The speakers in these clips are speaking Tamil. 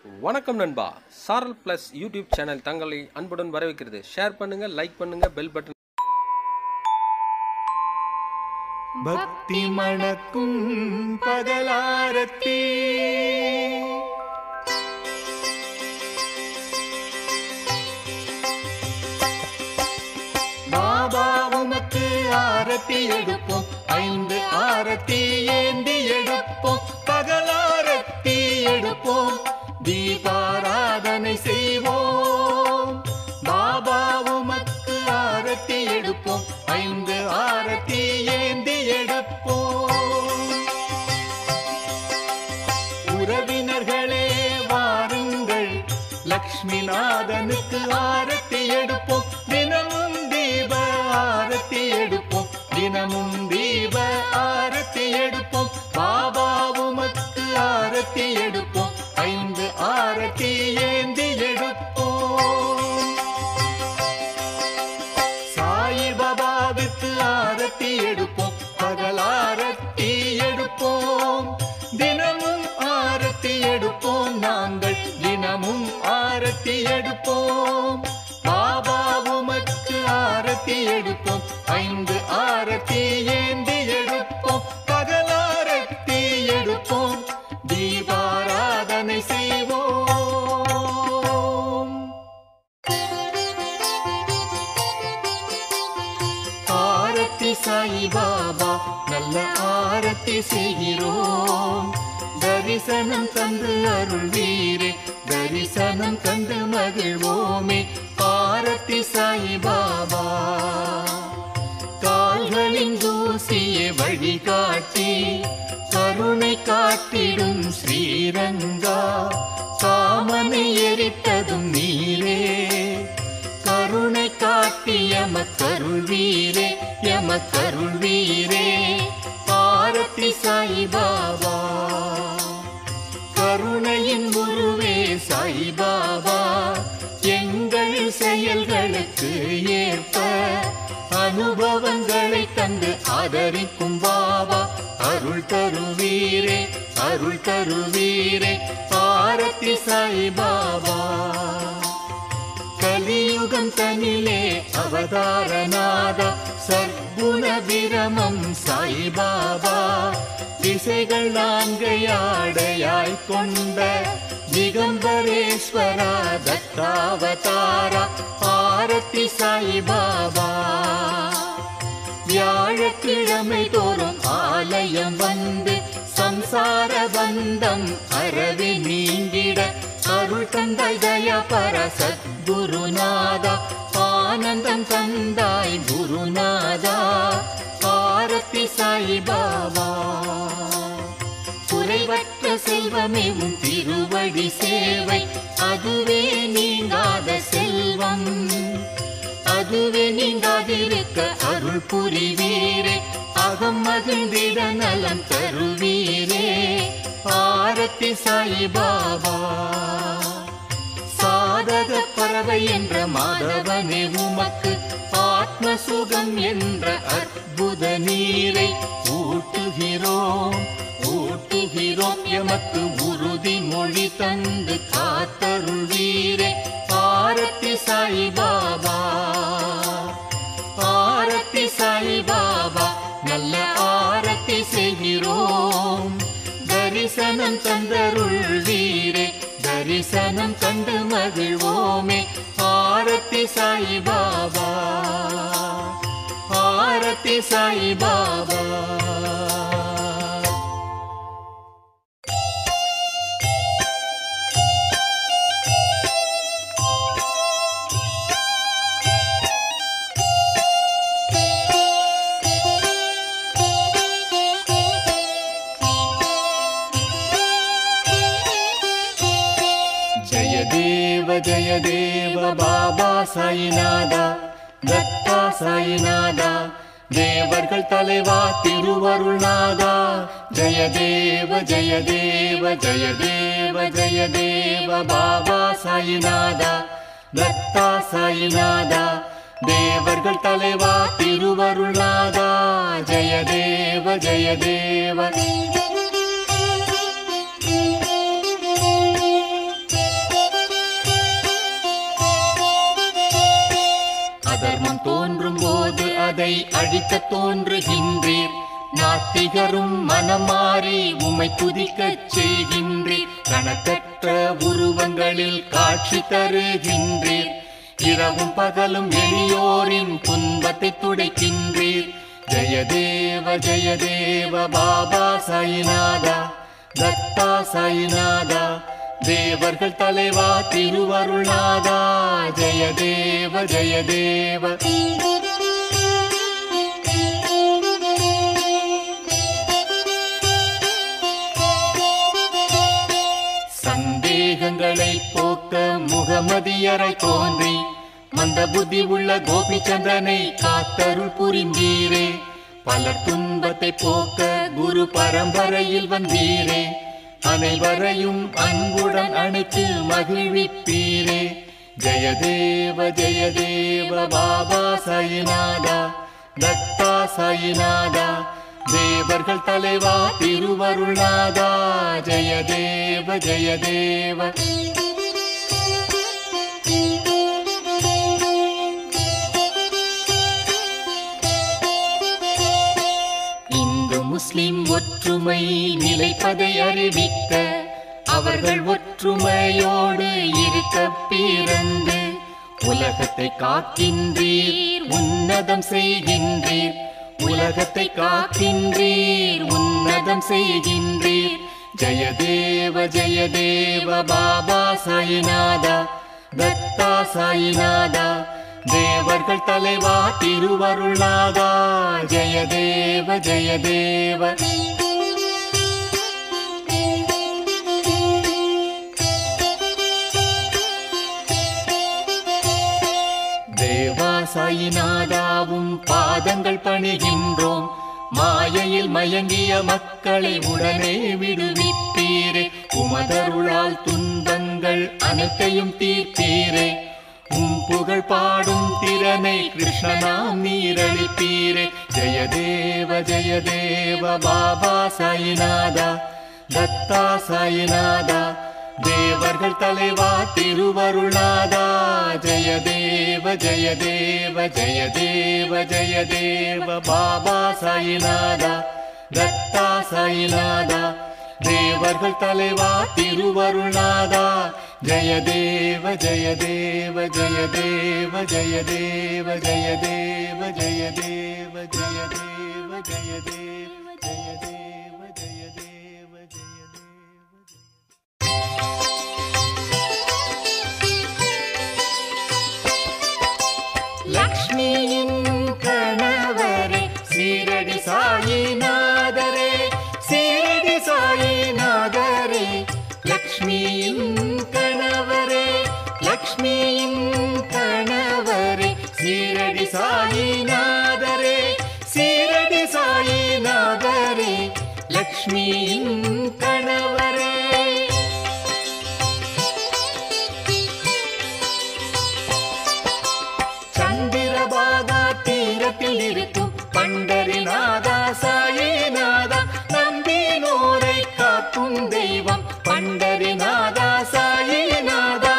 வணக்கம் நண்பா சாரல் பிளஸ் யூடியூப் சேனல் தங்களை அன்புடன் வரவேற்கிறது ஷேர் பண்ணுங்க லைக் பண்ணுங்க பெல் பட்டன் பக்தி மணக்கும் பகலாரத்தி பாபா உமக்கு ஆரத்தி எடுப்போம் ஐந்து ஆரத்தி ஏந்தி எடுப்போம் பகலாரத்தி எடுப்போம் தீபாராதனை செய்வோம் பாபா உமக்கு ஆரத்தி எடுப்போம் ஐந்து ஆரத்தி ஏந்தி எடுப்போம் உறவினர்களே வாருங்கள் லக்ஷ்மிநாதனுக்கு ஆரத்தி எடுப்போம் தினமும் தீப ஆரத்தி எடுப்போம் தினமும் தீப ஆரத்தி எடுப்போம் பாபா உமக்கு ஆரத்தி எடுப்போம் ஐந்து ஆரத்தி ஏந்தி எடுப்போம் சாயி பாபாவுக்கு ஆரத்தி எடுப்போம் பகல் ஆரத்தி எடுப்போம் தினமும் ஆரத்தி எடுப்போம் நாங்கள் தினமும் ஆரத்தி எடுப்போம் பாபா உமக்கு ஆரத்தி எடுப்போம் ஐந்து ஆரத்தி ஏந்தி எடுப்போம் பகல் ஆரத்தி எடுப்போம் தீபாராதனை செய்வோம் ஆரத்தி சாயி பாபா நல்ல ஆரத்தி செய்கிறோம் தரிசனம் தந்து அருள்வீரே தரிசனம் தந்து மகிழ்வோமே ஆரத்தி சாயி பாபா கால்களின் தூசியை வழிகாட்டி கருணை காட்டிடும் ஸ்ரீரங்கா காமனை எரித்ததும் நீரே கருணை காட்டி எமக்கருள் வீரே எமக்கருள் வீரே ஆரத்தி சாய் பாபா கருணையின் குருவே சாய் பாபா எங்கள் செயல்களுக்கு ஏற்ப அனுபவங்களை தந்து ஆதரிக்கும் பாபா அருள் தருவீரே அருள் தருவீரே ஆரத்தி சாய் பாபா கலியுகம் தனிலே அவதாரநாத சர்க்குண விரமம் சாய்பாபா திசைகள் நான்கையாடையாய் கொண்ட திகம்பரேஸ்வரா தத்தாவதாரா ஆரத்தி சாய்பாபா வியாழக்கிழமை தோறும் ஆலயம் வந்து சம்சார பந்தம் அறவே நீங்கிட அருள் தந்தாய் தயா பர சத்குருநாதா ஆனந்தம் தந்தாய் குருநாதா ஆரத்தி சாய் பாபா குறைவற்ற செல்வமே உன் திருவடி சேவை அதுவே நீங்காத செல்வம் அதுவே நீங்காதிருக்க அருள் புரிவீரே அகம் மகிழ்ந்திட நலம் தருவீரே ஆரத்தி சாய் பாபா சாதக பறவை என்ற மாதவனே உமக்கு ஆத்ம சுகம் என்ற அற்புத நீரை ஊட்டுகிறோம் ஊட்டுகிறோம் எமக்கு உறுதி மொழி தந்து காத்தருள்வீரே ஆரத்தி சாய் பாபா ஆரத்தி சாய் பாபா நல்ல ஆரத்தி செய்கிறோம் தரிசனம் தந்தருள் வீரே தரிசனம் கண்டு மகிழ்வோமே ஆரத்தி சாய் பாபா ஆரத்தி சாய் பாபா ஜய தேவ ஜய தேவ பாபா சாயிநாதா தத்தா சாயிநாதா தேவர்கள் தலைவா திருவருள்நாதா ஜய தேவ ஜய தேவ ஜய தேவ ஜய தேவ பாபா சாயிநாதா தத்தா சாயிநாதா தேவர்கள் தலைவா திருவருள்நாதா ஜய தேவ ஜய தேவ தோன்றும் போது அதை அழிக்க தோன்றுகின்றீர் நாத்திகரும் மனமாறி உமை துதிக்கச் செய்கின்றீர் கணக்கற்ற உருவங்களில் காட்சி தருகின்றீர் இரவும் பகலும் எளியோரின் துன்பத்தை துடைக்கின்றீர் ஜெயதேவ ஜெயதேவ பாபா சாயிநாதா தத்தா சாயிநாதா தேவர்கள் தலைவா திருவருளாதா ஜெயதேவ ஜெயதேவ சந்தேகங்களை போக்க முகமதியரை தோன்றி மந்த புத்தி உள்ள கோபிச்சந்திரனை காத்தருள் புரிந்தீரே பலர் துன்பத்தை போக்க குரு பரம்பரையில் வந்தீரே அனைவரையும் அன்புடன் அணைத்து மகிழ்விப்பீரே ஜெயதேவ ஜெயதேவ பாபா சாயிநாதா தத்தா சாயிநாதா தேவர்கள் தலைவா திருவருளாதா ஜெயதேவ ஜெயதேவ இந்து முஸ்லிம் ஒற்றுமை நிலைப்பதை அறிவிக்க அவர்கள் ஒற்றுமையோடு இருக்க பிறந்து உலகத்தை காக்கின்றீர் உன்னதம் செய்கின்றீர் உலகத்தை காக்கின்றீர் உன்னதம் செய்கின்றீர் ஜெயதேவ ஜெயதேவ பாபா சாயிநாதா தத்தா சாயிநாதா தேவர்கள் தலைவா திருவருளாதா ஜெயதேவ ஜெயதேவ தேவா சாயிநாதாவும் பாதங்கள் பணிகின்றோம் மாயையில் மயங்கிய மக்களை உடனே விடுவிப்பீரே உமதருளால் துன்பங்கள் அனைத்தையும் தீர்ப்பீரே உம் புகழ் பாடும் திறனை கிருஷ்ணனாம் நீரளிப்பீரே ஜெயதேவ ஜெயதேவ பாபா சாயிநாதா தத்தா சாயிநாதா தேவர்கள் தலைவா திருவருளாதா ஜெயதேவ ஜெயதேவ ஜெயதேவ ஜெயதேவ பாபா சாயிநாதா தத்தா சாயிநாதா தேவர்கள் தலைவா திருவருளாதா ஜெயதேவ ஜெயதேவ ஜெயதேவ ஜெயதேவ ஜெயதேவ ஜெயதேவ ஜெயதேவ ஜெயதேவ ஜெயதேவ ஜெயதேவ ஜெயதேவ லக்ஷ்மியின் கணவரே சீரடி சாயிநாதரே சீரடி சாயிநாதரே லக்ஷ்மியின் கணவரே லக்ஷ்மியின் கணவரே சீரடி சாயிநாதரே சீரடி சாயிநாதரே லக்ஷ்மியின் கணவரே சந்திரபாகா தீரத்தில் இருக்கும் பண்டரிநாதா சாயிநாதா நம்பினோரை காக்கும் தெய்வம் பண்டரிநாதா சாயிநாதா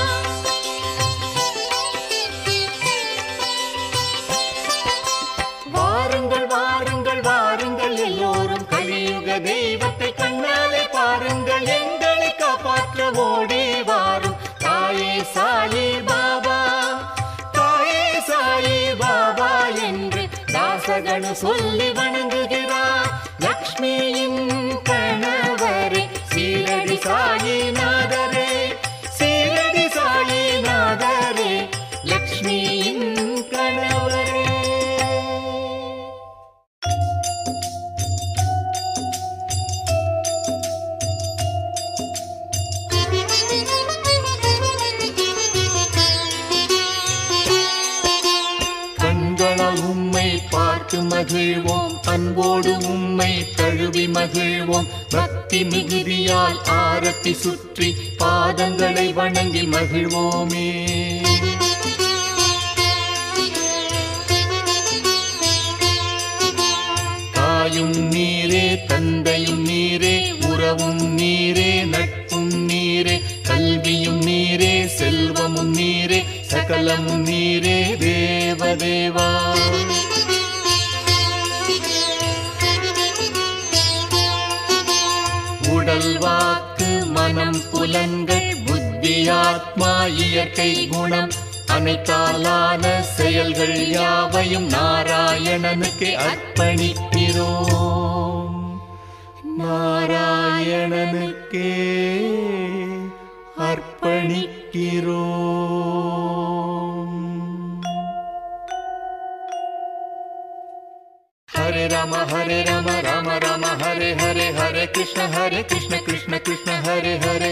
வாருங்கள் வாருங்கள் வாருங்கள் எல்லோரும் கலியுக தெய்வத்தை கண்ணாலே பாருங்கள் எங்களை காப்பாற்ற ஓடி வாரும் தாயே சாயி பாபா தாயே சாயி பாபா என்று தாசகனு சொல்லி வணங்குகிறார் லக்ஷ்மியின் கணவரே சீரடி சாயிநாதரே சீரடி சாயிநாதரே லக்ஷ்மியின் கணவரே கண்களால் உம்மை பார்த்து மகிழ்வோம் அன்போடு உம்மை தழுவி மகிழ்வோம் பக்தி மிகுதியால் ஆரத்தி சுற்றி பாதங்களை வணங்கி மகிழ்வோமே தாயும் நீரே தந்தையும் நீரே உறவும் நீரே நட்பும் நீரே கல்வியும் நீரே செல்வமும் நீரே சக்தி சகலமும் நீரே தேவதேவா உடல் வாக்கு மனம் புலன்கள் புத்தியாத்மா இயற்கை குணம் அனைத்தாலான செயல்கள் யாவையும் நாராயணனுக்கு அர்ப்பணிக்கிறோம் நாராயணனுக்கே அர்ப்பணிக்கிறோம் ஹரே ராம ஹரே ராம ராம ராம ஹரே ஹரே ஹரே கிருஷ்ண ஹரே கிருஷ்ண கிருஷ்ண கிருஷ்ண ஹரே ஹரே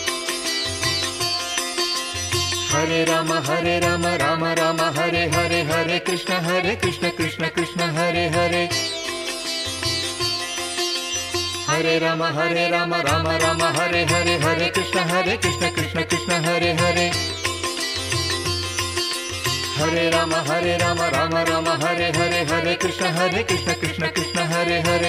ஹரே ராம ஹரே ராம ராம ராம ஹரே ஹரே ஹரே கிருஷ்ண ஹரே கிருஷ்ண கிருஷ்ண கிருஷ்ண ஹரே ஹரே ஹரே ராம ஹரே ராம ராம ராம ஹரே ஹரே ஹரே கிருஷ்ண ஹரே கிருஷ்ண கிருஷ்ண கிருஷ்ண ஹரே ஹரே ஹரே ராம ஹரே ராம ராம ராம ஹரே ஹரே ஹரே கிருஷ்ண ஹரே கிருஷ்ண கிருஷ்ண கிருஷ்ண ஹரே ஹரே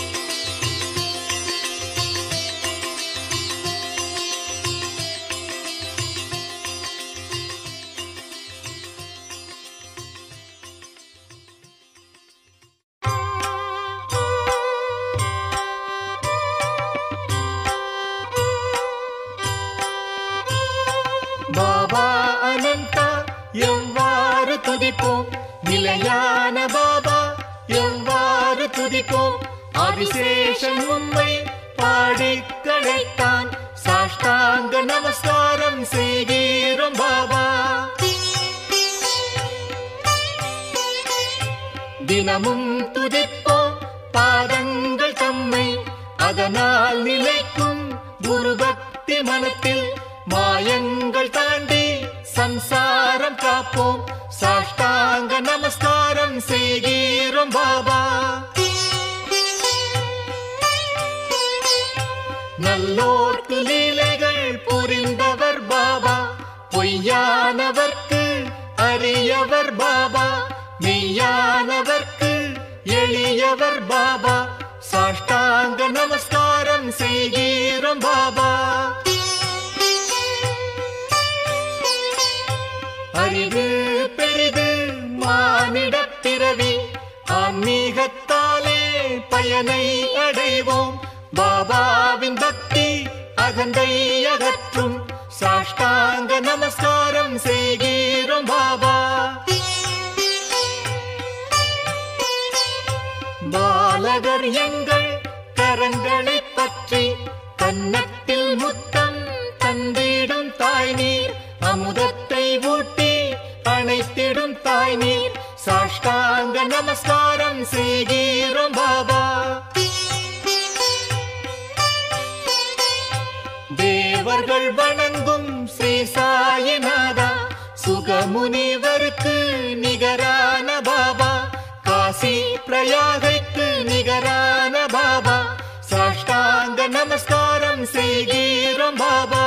பாபா அனந்தா எவ்வாறு துதிப்போம் நிலையான பாபா எவ்வாறு துதிப்போம் ஆதிசேஷன் உண்மை பாடி கழைத்தான் சாஷ்டாங்க நமஸ்காரம் செய்கிறோம் பாபா தினமும் துதிப்போம் பாதங்கள் தம்மை அதனால் நிலைக்கும் குரு பக்தி மனத்தில் மாயங்கள் தாண்டி சம்சாரம் காப்போம் சாஷ்டாங்க நமஸ்காரம் செய்கிறோம் பாபா நல்லோர்க்கு லீலைகள் புரிந்தவர் பாபா பொய்யானவர்க்கு அரியவர் பாபா மெய்யானவர்க்கு எளியவர் பாபா சாஷ்டாங்க நமஸ்காரம் செய்கிறோம் பாபா அறிவு பெரிது மானிடப் பிறவி ஆன்மீகத்தாலே பயனை அடைவோம் பாபாவின் பக்தி அகந்தை அகற்றும் சாஷ்டாங்க நமஸ்காரம் செய்கிறோம் பாபா பாலகர் எங்கள் கரங்களை பற்றி கன்னத்தில் முத்தம் தந்திடும் தாய் நீர் அமுதத்தை ஊட்டி அணைத்திடும் தாய் நீர் சாஷ்டாங்க நமஸ்காரம் செய்கிறோம் பாபா தேவர்கள் வணங்கும் ஸ்ரீ சாயிநாதா சுகமுனிவருக்கு நிகரான பாபா காசி பிரயாகைக்கு நிகரான பாபா சாஷ்டாங்க நமஸ்காரம் செய்கிறோம் பாபா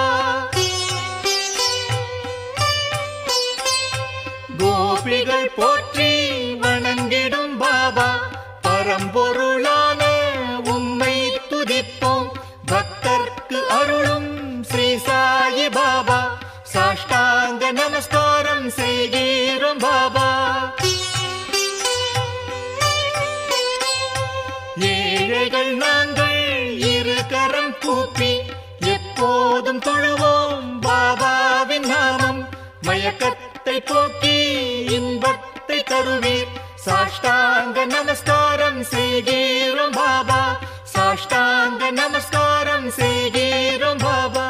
கோபிகள் போற்றி வணங்கிடும் பாபா பரம்பொருளான உம்மை துதிப்போம் பக்தர்க்கு அருளும் ஸ்ரீ சாயி பாபா சாஷ்டாங்க நமஸ்காரம் செய்கிறோம் பாபா ஏழைகள் நாங்கள் இரு கரம் கூப்பி எப்போதும் தொழுவோம் பாபாவின் நாமம் மயக்கத்தை போக்கி இன்பத்தை தருவீர் சாஷ்டாங்க நமஸ்காரம் செய்கிறோம் பாபா சாஷ்டாங்க நமஸ்காரம் செய்கிறோம் பாபா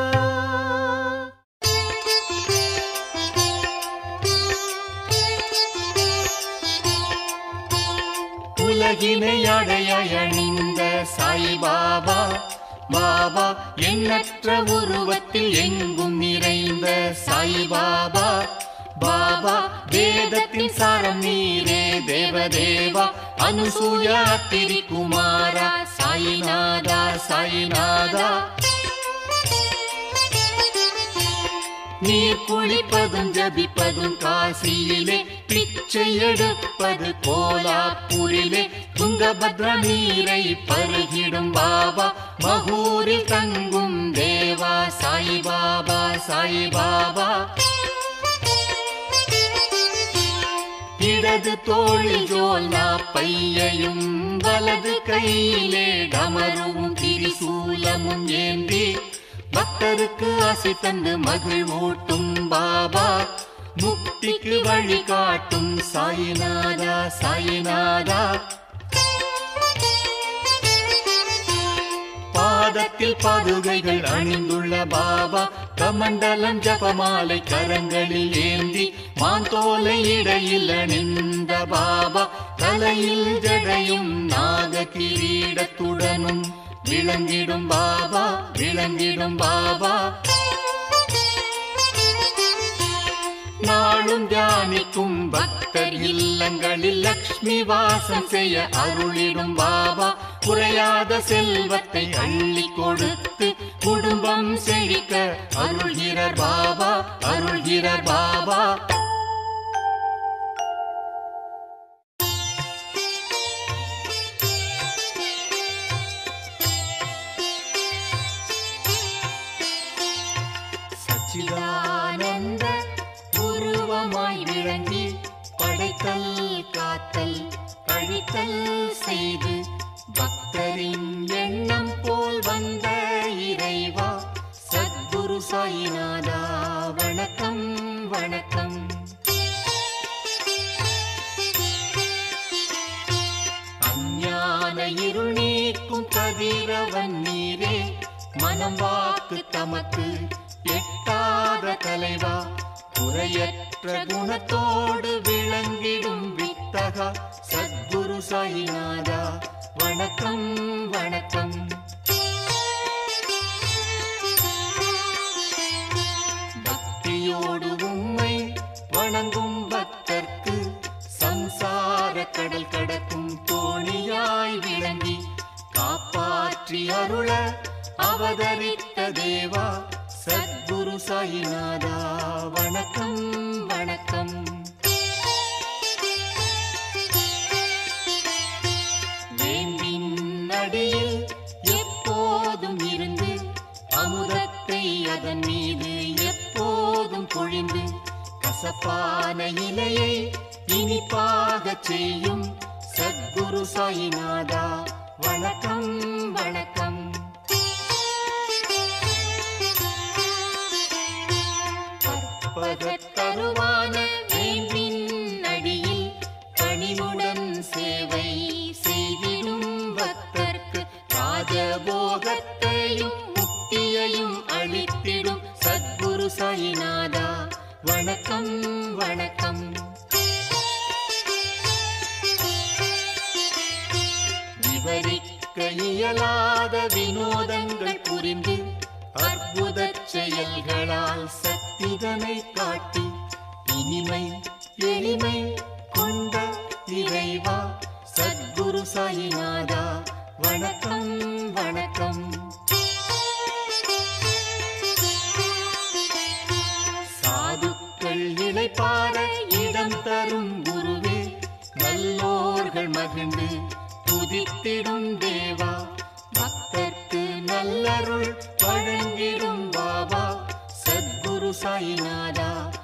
உலகினை அடைய அணிந்த சாய்பாபா பாபா எண்ணற்ற உருவத்தில் எங்கும் நிறைந்த சாய்பாபா பாபா வேதத்தின் சாரம் நீரே தேவதேவா அனுசூய திரிகுமாரா சாயிநாதா சாயிநாதா நீர் குளிப்பதும் ஜபிப்பதும் காசியிலே பிச்சை எடுப்பது கோலாப்பூரிலே துங்கபத்ரா நீரை பருகிடும் பாபா மகூரில் தங்கும் தேவா சாய் பாபா சாய் பாபா இடது தோளில் ஜோல்னா பையையும் வலது கையிலே டமருவும் திரிசூலமும் ஏந்தி பக்தருக்கு ஆசை தந்து மகிழ்வூட்டும் பாபா முக்திக்கு வழி காட்டும் சாயிநாதா சாயிநாதா பாதத்தில் பாதுகைகள் அணிந்துள்ள பாபா கமண்டலம் ஜபமாலை கரங்களில் ஏந்தி மாந்தோலை இடையில் அணிந்த பாபா தலையில் ஜடையும் நாக கிரீடத்துடனும் விளங்கிடும் பாபா விளங்கிடும் பாபா நாளும் தியானிக்கும் பக்தர் இல்லங்களில் லக்ஷ்மி வாசம் செய்ய அருளிடும் பாபா குறையாத செல்வத்தை அள்ளி கொடுத்து குடும்பம் செழிக்க அருள்கிறார் பாபா அருள்கிறார் பாபா சச்சிதானந்த உருவமாய் விளங்கி படைத்தல் காத்தல் கழித்தல் செய்து பக்தரின் எண்ணம் போல் வந்த இறைவா சத்குரு சாயிநாதா வணக்கம் வணக்கம் அஞ்ஞான இருள் நீக்கும் கதிரவன் நீரே மனம் வாக்கு தமக்கு எட்டாத தலைவா குறையற்ற குணத்தோடு விளங்கிடும் வித்தகா சத்குரு சாயிநாதா வணக்கம் வணக்கம் பக்தியோடு உம்மை வணங்கும் பக்தர்க்கு சம்சார கடல் கடக்கும் தோணியாய் விளங்கி காப்பாற்றி அருள அவதரித்த தேவா சத்குரு சாயிநாதா வணக்கம் வணக்கம் வேம்பின் அடியில் எப்போதும் இருந்து அமுதத்தை அதன் மீது எப்போதும் பொழிந்து கசப்பான இலையை இனிப்பாகச் செய்யும் சத்குரு சாயிநாதா வணக்கம் வணக்கம் கற்பகத்தருவான வேம்பின் அடியில் பணிவுடன் சேவை செய்திடும் பக்தர்க்கு ராஜபோகத்தையும் முக்தியையும் அளித்திடும் சத்குரு சாயிநாதா வணக்கம் வணக்கம் விவரிக்க இயலாத வினோதங்கள் புரிந்து அற்புத செயல்களால் சக்திதனை காட்டி இனிமை எளிமை கொண்ட இறைவா சத்குரு சாயிநாதா வணக்கம் வணக்கம் சாதுக்கள் இளைப்பார இடம் தரும் குருவே நல்லோர்கள் மகிழ்ந்து துதித்திடும் தேவா பக்தர்க்கு நல்லருள் வழங்கிடும் பாபா சத்குரு சாயிநாதா